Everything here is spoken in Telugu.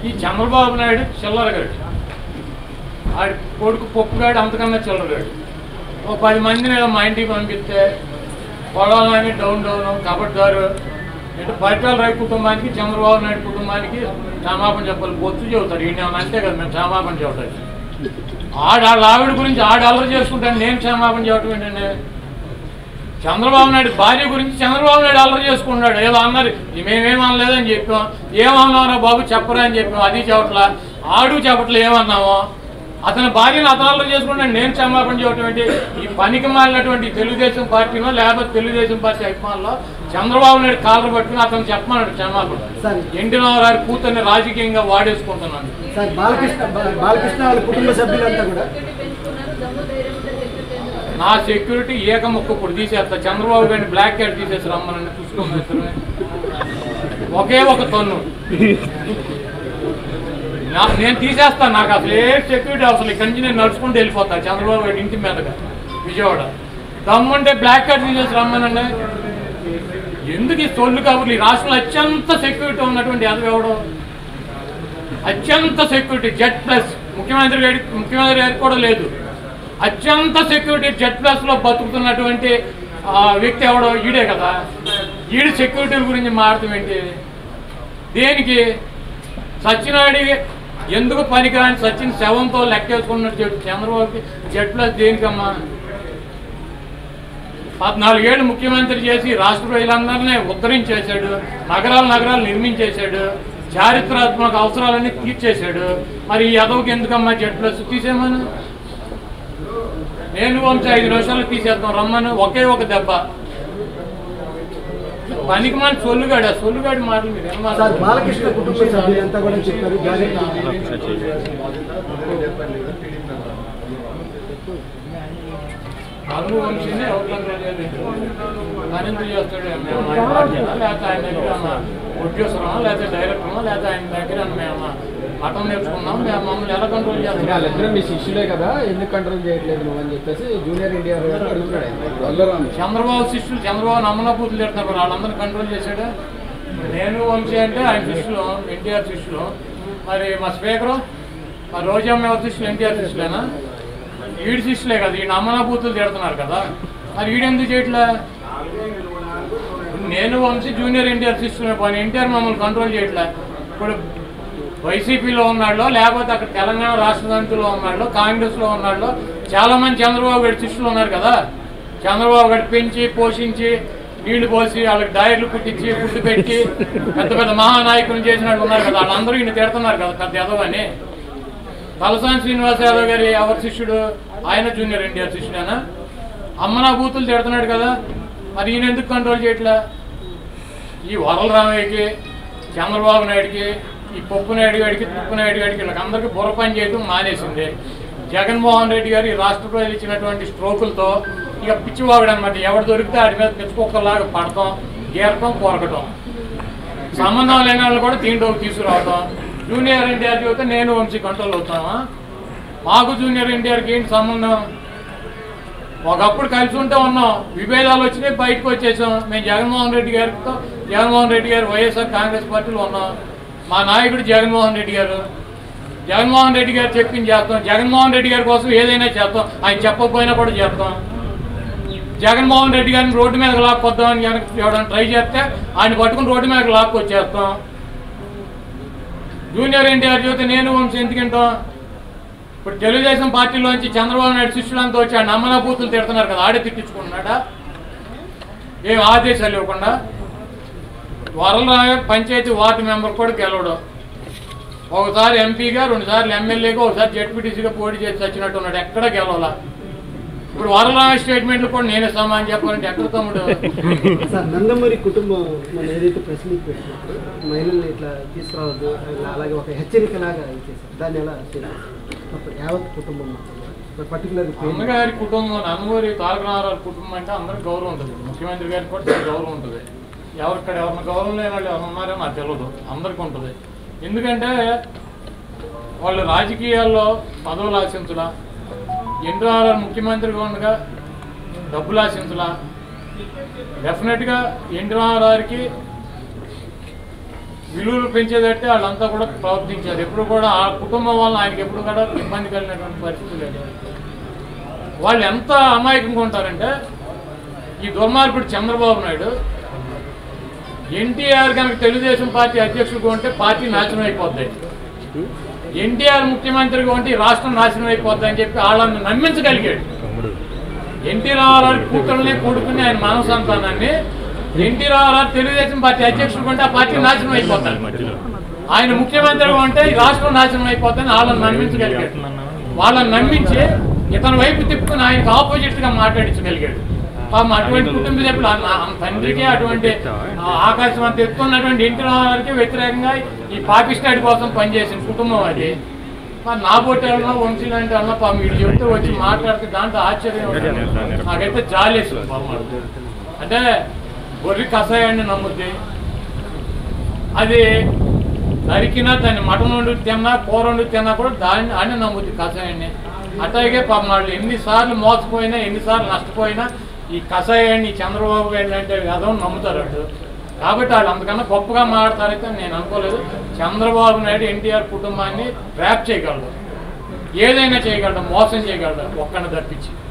ఈ చంద్రబాబు నాయుడు చిల్లరగాడు ఆడి కొడుకు పప్పుగాడు అంతకన్నా చిల్లరగాడు ఒక పది మందిని ఏదో మా ఇంటికి పంపిస్తే పొలాలని డౌన్ డౌన్ కబడ్దారు ఇటు పరిటాల రై కుటుంబానికి చంద్రబాబు నాయుడు కుటుంబానికి క్షమాపణ చెప్పాలి బొత్తు చెబుతారు ఈయన ఏమన్నా అంతే కదా మేము క్షమాపణ చెప్పడానికి ఆడ వాళ్ళ ఆవిడ గురించి ఆడ అల్లరి చేసుకుంటాను నేను క్షమాపణ చెప్పడం ఏంటండి చంద్రబాబు నాయుడు భార్య గురించి చంద్రబాబు నాయుడు అల్లరి చేసుకుంటున్నాడు ఏదో అన్నారు మేమేం అనలేదని చెప్పాం ఏమన్నారా బాబు చెప్పరా అని చెప్పాం అది చెప్పట్లా ఆడు చెప్పట్లే ఏమన్నాము అతని భార్యను అతను అల్లరి చేసుకుంటాడు నేను క్షమాపణ చెప్పడం ఏంటి ఈ పనికి మాలినటువంటి తెలుగుదేశం పార్టీలో లేకపోతే తెలుగుదేశం పార్టీ అభిమానులు చంద్రబాబు నాయుడు కాలర్ పట్టుకుని అతను చెప్పమన్నాడు క్షమాపణ సరే. ఎన్టీ రామారావు కూతుర్ని రాజకీయంగా వాడేసుకుంటున్నాను సార్ బాలకృష్ణ బా- బాలకృష్ణ వాళ్ళ కుటుంబ సభ్యులంతా కూడా నా సెక్యూరిటీ ఏకముక్క ఇప్పుడు తీసేస్తా చంద్రబాబు గారిని బ్లాక్ క్యాట్ తీసేసి రమ్మని చూసుకోండి ఒకే ఒక తన్ను నా- నేను తీసేస్తాను నాకు అసలు ఏ సెక్యూరిటీ అవసరం ఇక్కడి నుంచి నేను నడుచుకుంటూ వెళ్ళిపోతా చంద్రబాబు గారి ఇంటి మీదగా విజయవాడ దమ్ముంటే బ్లాక్ కార్డ్ తీసేసి రమ్మనండి ఎందుకు ఈ సొల్లు కబుర్లు ఈ రాష్ట్రంలో అత్యంత సెక్యూరిటీ ఉన్నటువంటి యాదవ్ ఎవడు అత్యంత సెక్యూరిటీ జెడ్ ప్లస్ ముఖ్యమంత్రి గారి ముఖ్యమంత్రి గారికి కూడా లేదు అత్యంత సెక్యూరిటీ జెడ్ ప్లస్ లో బతుకుతున్నటువంటి ఆ, వ్యక్తి ఎవడో ఈడే కదా ఈడు సెక్యూరిటీ గురించి మాట్లాడటం ఏంటి దేనికి సత్యనాయుడి ఎందుకు పనికిరాని సచిన్ శవంతో లెక్కేసుకున్నట్టు చెప్పు చంద్రబాబుకి జెడ్ ప్లస్ దేనికమ్మా పద్నాలుగేళ్ళు ముఖ్యమంత్రి చేసి రాష్ట్ర ప్రజలందరినీ ఉద్ధరించేశాడు నగరాలు నగరాలు నిర్మించేశాడు చారిత్రాత్మక అవసరాలన్నీ తీర్చేశాడు మరి ఈ యదవకి ఎందుకమ్మా జెడ్ ప్లస్ తీసేమను నేను వంశ ఐదు నిమిషాలు తీసేద్దాం రమ్మను ఒకే ఒక దెబ్బ పనికి మన సొల్లుగాడు ఆ సొల్లుగాడి మాటలు మీరు ఏం సార్ మాట్లాడుతున్నారు? బాలకృష్ణ కుటుంబ సభ్యులంతా కూడా చెప్పారు గ్యారెంటీ అల్లు వంశీని ఎవరిలో పని ఎందుకు చేస్తాడు మేము ఆయన బాధ్యత లేకపోతే ఆయన దగ్గర ఏమన్నా ప్రొడ్యూసరమా లేకపోతే డైరెక్టరమా లేకపోతే ఆయన దగ్గర మేము మటన్ నేర్చుకున్నాం మేము మమ్మల్ని ఎలా కంట్రోల్ చేస్తాం వాళ్ళిద్దరూ మీ శిష్యులే కదా ఎందుకు కంట్రోల్ చేయట్లేదు నువ్వు అని చెప్పేసి జూనియర్ ఎన్టీఆర్ గారు అడుగుతున్నాడు ఆయన. చంద్రబాబు శిష్యులు చంద్రబాబు నమ్మన పూతులు తిడుతున్నారు మరి వాళ్ళందరినీ కంట్రోల్ చేశాడు నేను వంశీ అంటే ఆయన శిష్యులు ఎన్టీఆర్ శిష్యులు మరి మా స్పీకరు మా రోజమ్మ ఎవరి శిష్యులు ఎన్టీఆర్ శిష్యులేనా ఈడు శిష్యులే కదా ఈ నమ్మన పూతులు తిడుతున్నారు కదా మరి ఈడెందుకు చేయట్లే నేను వంశీ జూనియర్ ఎన్టీఆర్ శిష్యులే పని ఎన్టీఆర్ మమ్మల్ని కంట్రోల్ చేయట్లే ఇప్పుడు వైసీపీలో ఉన్నాడు లేకపోతే అక్కడ తెలంగాణ రాష్ట్ర సమితిలో ఉన్నాడు కాంగ్రెస్లో ఉన్నాడు చాలా మంది చంద్రబాబు గారి శిష్యులు ఉన్నారు కదా చంద్రబాబు గారు పెంచి పోషించి నీళ్లు పోసి వాళ్ళకి డైర్లు పుట్టించి ఫుడ్ పెట్టి పెద్ద పెద్ద మహానాయకులు చేసిన వాళ్ళు ఉన్నారు కదా వాళ్ళందరూ ఈయన తిడుతున్నారు కదా పెద్ద యాదవ్ అని తలసాని శ్రీనివాస్ యాదవ్ గారి ఎవరి శిష్యుడు ఆయన జూనియర్ ఎన్టీఆర్ శిష్యుడేనా అమ్మనా బూతులు తిడుతున్నాడు కదా మరి ఈయన ఎందుకు కంట్రోల్ చేయట్లే ఈ వరల రామయ్యకి చంద్రబాబు నాయుడికి ఈ పప్పు నాయుడు గారికి తుప్పు నాయుడు గారికి వీళ్ళకందరికీ బుర్ర పని చేయడం మానేసింది జగన్మోహన్ రెడ్డి గారు ఈ రాష్ట్ర ప్రజలు ఇచ్చినటువంటి స్ట్రోకులతో ఇక పిచ్చివాగుడు అనమాట ఎవడు దొరికితే ఆడి మీద పిచ్చుకొక్కలాగా పడతాం గీరటం కొరకటం సంబంధం లేని వాళ్ళు కూడా దీంట్లోకి తీసుకురావటం జూనియర్ ఎన్టీఆర్ చెబితే నేను వంశీ కంట్రోల్ అవుతామా మాకు జూనియర్ ఎన్టీఆర్కి ఏంటి సంబంధం ఒకప్పుడు కలిసి ఉంటే ఉన్నాం విభేదాలు వచ్చినాయి బయటకు వచ్చేసాం మేము జగన్మోహన్ రెడ్డి గారితో జగన్మోహన్ రెడ్డి గారు వైఎస్ఆర్ కాంగ్రెస్ పార్టీలో ఉన్నాం మా నాయకుడు జగన్మోహన్ రెడ్డి గారు జగన్మోహన్ రెడ్డి గారు చెప్పింది చేస్తాం జగన్మోహన్ రెడ్డి గారి కోసం ఏదైనా చేస్తాం ఆయన చెప్పకపోయినా కూడా చేస్తాం జగన్మోహన్ రెడ్డి గారిని రోడ్డు మీద లాక్కొద్దామని కనుక ఎవడన్నా ట్రై చేస్తే ఆయన పట్టుకుని రోడ్డు మీద లాక్కొచ్చేస్తాం జూనియర్ ఎన్టీఆర్ చూస్తే నేను వంశీ ఎందుకంటాం ఇప్పుడు తెలుగుదేశం పార్టీలోంచి చంద్రబాబు నాయుడు శిష్యులంతా వచ్చి ఆ నమ్మన బూతులు తిడుతున్నారు కదా ఆడే తిట్టించుకుంటున్నాడా ఏం ఆదేశాలు ఇవ్వకుండా వరలరాయ పంచాయతీ వార్డు మెంబర్ కూడా గెలవడు ఒకసారి ఎంపీగా రెండుసార్లు ఎమ్మెల్యేగా ఒకసారి జడ్పీటీసీగా పోటీ చేసి వచ్చినట్టు ఉన్నాడు ఎక్కడ గెలవాల ఇప్పుడు వరలరాయ స్టేట్మెంట్లు కూడా నేనే సమానం చెప్పాలంటే ఎక్కడ తమ్ముడు సార్ నందమూరి కుటుంబం మన ఏదైతే ప్రెస్ మీట్ పెట్టినప్పుడు మహిళల్ని ఇట్లా తీసుకురావద్దు ఇలా అలాగే ఒక హెచ్చరికలాగా ఇచ్చేసారు దాన్ని ఎలా చేశారు మొత్తం యావత్ కుటుంబం మొత్తం పర్టికులర్ అమ్మగారి కుటుంబం అమ్మగారి తారక రామారావు కుటుంబం అంటే అందరికి గౌరవం ఉంటుంది ముఖ్యమంత్రి గారికి కూడా చాలా గౌరవం ఉంటుంది ఎవరిక్కడ ఎవరిని గౌరవం లేని వాళ్ళు ఎవరు ఉన్నారో నాకు తెలియదు అందరికి ఉంటుంది ఎందుకంటే వాళ్ళు రాజకీయాల్లో పదవులు ఆశించలా ఎన్టీఆర్ ముఖ్యమంత్రిగా ఉండగా డబ్బులు ఆశించలా డెఫినెట్గా ఎన్టీఆర్ఆర్కి విలువలు పెంచేదట్టే వాళ్ళంతా కూడా ప్రవర్తించారు ఎప్పుడు కూడా ఆ కుటుంబం వల్ల ఆయనకి ఎప్పుడు కూడా ఇబ్బంది కలిగినటువంటి పరిస్థితి లేదు వాళ్ళు ఎంత అమాయకంగా ఉంటారంటే ఈ దుర్మార్గుడు చంద్రబాబు నాయుడు ఎన్టీఆర్ కనుక తెలుగుదేశం పార్టీ అధ్యక్షుడిగా ఉంటే పార్టీ నాశనం అయిపోద్ది ఎన్టీఆర్ ముఖ్యమంత్రిగా ఉంటే ఈ రాష్ట్రం నాశనం అయిపోద్ది అని చెప్పి వాళ్ళని నమ్మించగలిగాడు ఎన్టీ రామారావు కూతురుని కొడుకుని ఆయన మానవ సంతానాన్ని ఎన్టీ రామారావు తెలుగుదేశం పార్టీ అధ్యక్షుడు ఉంటే ఆ పార్టీ నాశనం అయిపోతాడు ఆయన ముఖ్యమంత్రిగా ఉంటే ఈ రాష్ట్రం నాశనం అయిపోతుందని వాళ్ళని నమ్మించగలిగాడు వాళ్ళని నమ్మించి ఇతని వైపు తిప్పుకుని ఆయనకు ఆపోజిట్ గా మాట్లాడించగలిగాడు పాపం అటువంటి కుటుంబ సభ్యులు ఆ- ఆ తండ్రికి అటువంటి ఆ ఆకాశం అంత ఎత్తున్నటువంటి ఎన్టీ రామారావుకి వ్యతిరేకంగా ఈ పాకిస్తాన్ కోసం పనిచేసిన కుటుంబం అది మరి నా పోటీలో వంశీ లాంటి అన్న పాపం వీడు చెప్తూ వచ్చి మాట్లాడితే దాంట్లో ఆశ్చర్యం ఉంటుంది. నాకైతే జాలేస్తుంది పాపం వాడు. అంటే గొర్రె కషాయాన్ని నమ్ముద్ది అది నరికినా దాన్ని మటన్ వండి తిన్నా కూర వండి తిన్నా కూడా దాన్ని అని నమ్ముద్ది కషాయాన్ని అట్లాగే పాపం వాళ్ళు ఎన్నిసార్లు మోసపోయినా ఎన్నిసార్లు నష్టపోయినా ఈ కషాయాన్ని ఈ చంద్రబాబు గారు అంటే వ్యధం నమ్ముతారు అటు కాబట్టి వాళ్ళు అంతకన్నా గొప్పగా మాట్లాడతారైతే నేను అనుకోలేదు చంద్రబాబు నాయుడు ఎన్టీఆర్ కుటుంబాన్ని ర్యాప్ చేయగలడు ఏదైనా చేయగలడు మోసం చేయగలడు ఒక్కడిని తప్పించి